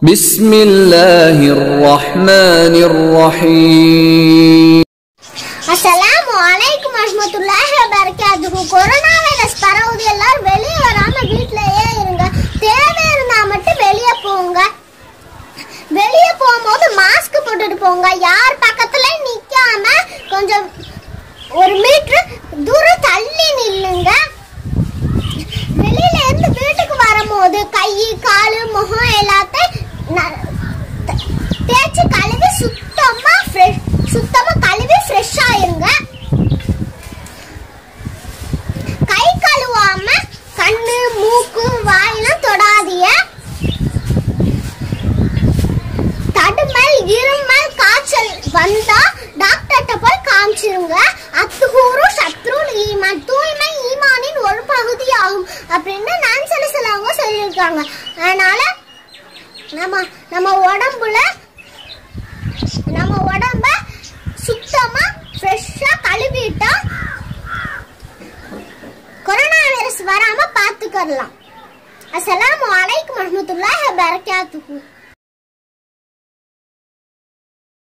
بسم الله الرحمن الرحيم அஸ்ஸலாமு அலைக்கும் வரஹ்மத்துல்லாஹி வபரகாத்துஹு கொரோனா வைரஸ் பரவுது எல்லாரும் வெளியே வராம வீட்லயே இருங்க தேவை இருந்தா மட்டும் வெளியே போங்க வெளியே போகும்போது மாஸ்க் போட்டுட்டு போங்க யார் பக்கத்துல நிக்காம கொஞ்சம் ஒரு மீட்டர் தூரம் தள்ளி நில்லுங்க வெளியில இருந்து வீட்டுக்கு வரும்போது கை காலு முகம் எல்லாத்தையும் ந- தே- தேய்ச்சி கழுவி சுத்தமா fresh- சுத்தமா கழுவி ஃப்ரெஷ் ஆயிருங்க கை கழுவாம கண்ணு மூக்கு வாயெல்லாம் தொடாதீங்க தடுமல் இருமல் காய்ச்சல் வந்தா டாக்டர்கிட்ட போய் காமிச்சிருங்க அத்துகூறு சத்ருல் ஈமான் தூய்மை ஈமானின் ஒரு பகுதியாகும் அப்படின்னு நான் சில சிலவங்க சொல்லியிருக்காங்க அதனால நம்ம நம்ம உடம்புல நம்ம உடம்ப சுத்தமா ஃப்ரெஷ்ஷா கழுவிட்டா கொரோனா வைரஸ் வராம பாத்துக்கலாம் அஸ்ஸலாமு அலைக்கும் வரஹ்மத்துல்லாஹி வபரகாத்துஹு